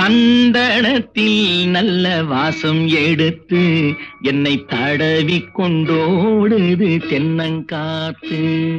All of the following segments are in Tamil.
சந்தனத்தில் நல்ல வாசம் எடுத்து என்னை தடவி கொண்டோடுது தென்னங்காத்து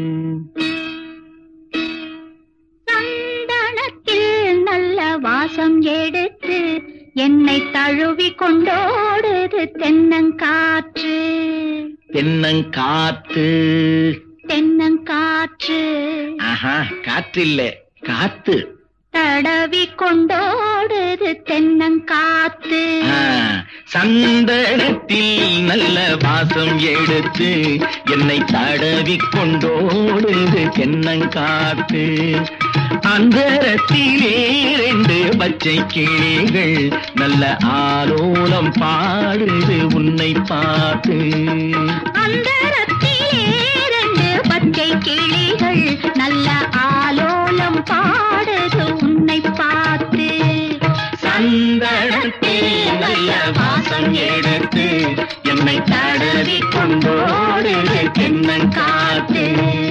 சந்தனத்தில் நல்ல வாசம் எடுத்து என்னை தழுவி கொண்டோடுது தென்னங்காற்று தென்னங்காத்து தென்னங்காற்று ஆஹா காற்று இல்ல காத்து தடவி கொண்டோடுது தென்னங்காத்து ஆ, சந்தனத்தில் நல்ல வாசம் எடுத்து என்னை தடவி கொண்டோடுது தென்னங்காத்து அந்தரத்திலே ரெண்டு பச்சை கிளிகள் நல்ல ஆலோலம் பாடுது உன்னை பார்த்து அந்தரத்திலே ரெண்டு பச்சை கிளிகள் நல்ல ஆலோலம் பாடுது உன்னை பார்த்து சந்தனத்தில் நல்ல வாசம் எடுத்து என்னை தடவி கொண்டோடுது தென்னங்காத்து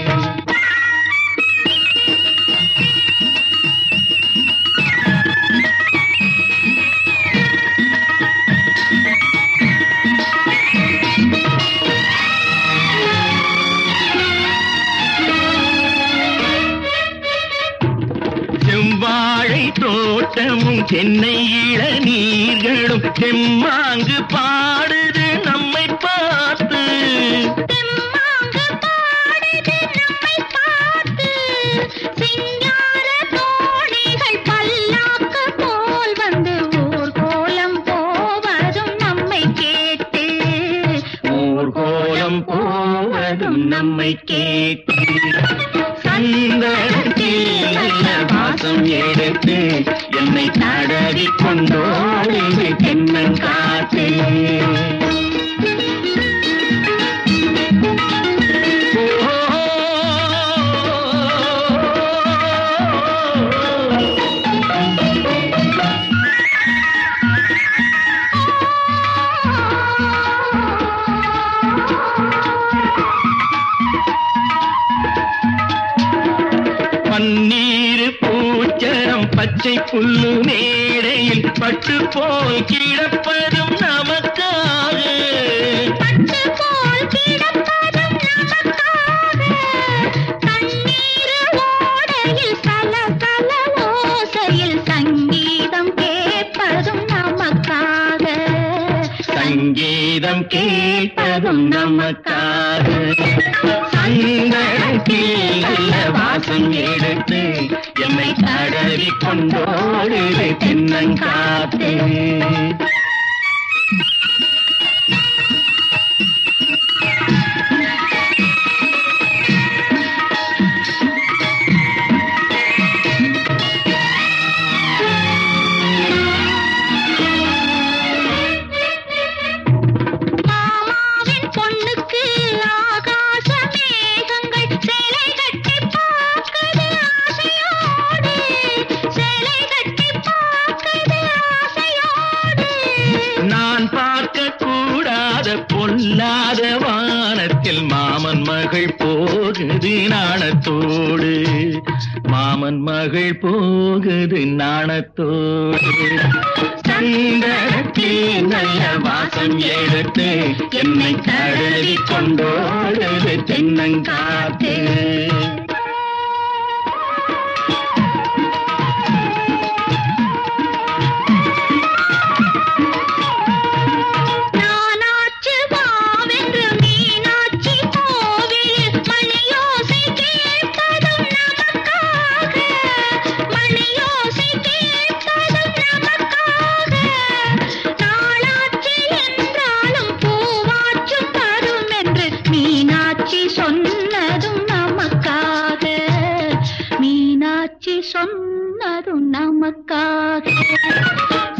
செவ்வாழை தோட்டமும் தென்னை இளநீர்களும் செம்மாங்கு பாடுது நம்மை பார்த்து தெம்மாங்கு பாடுது நம்மை பார்த்து சிங்கார தோணிகள் பல்லாக்கு போல் வந்து ஊர்கோலம் போவதும் நம்மை கேட்டு ஊர்கோலம் போவதும் நம்மை கேட்டு சந்தனத்தில் நல்ல வாசம் எடுத்து என்னை தடவி கொண்டோடுது தென்னங்காத்து பன்னீர் பூச்சரம் பச்சை புல்லு மேடையில் பட்டு போல் கிடப்பதும் நமக்காக பட்டு போல் கிடப்பதும் நமக்காக தண்ணீர் ஓடையில் சல சல ஓசையில் சங்கீதம் கேட்பதும் நமக்காக சங்கீதம் கேட்பதும் நமக்காக சந்தனத்தில் நல்ல வாசம் எடுத்து என்னை தடவி கொண்டோடுது தென்னங்காத்து மாமாவின் பொண்ணுக்கு ஆகாச மேகங்கள் சேலை கட்டி பார்க்குது ஆசையோடு சேலை கட்டி பார்க்குது ஆசையோடு நான் பார்க்க கூடாத பொல்லாத வானத்தில் மாமன் மகள் போகுது நாணத்தோடு மாமன் மகள் போகுது நாணத்தோடு சந்தனத்தில் நல்ல வாசம் எடுத்து என்னை தடவி கொண்டோடுது தென்னங்காத்து நானாச்சு வாவென்று மீனாட்சி கோவில் மணியோசை கேட்பதும் நமக்காக மணியோசை கேட்பதும் நமக்காக நாளாச்சு என்றாலும் பூவாச்சும் வரும் என்று மீனாட்சி சொன்னதும் நமக்காக மீனாட்சி சொன்னதும் நமக்காக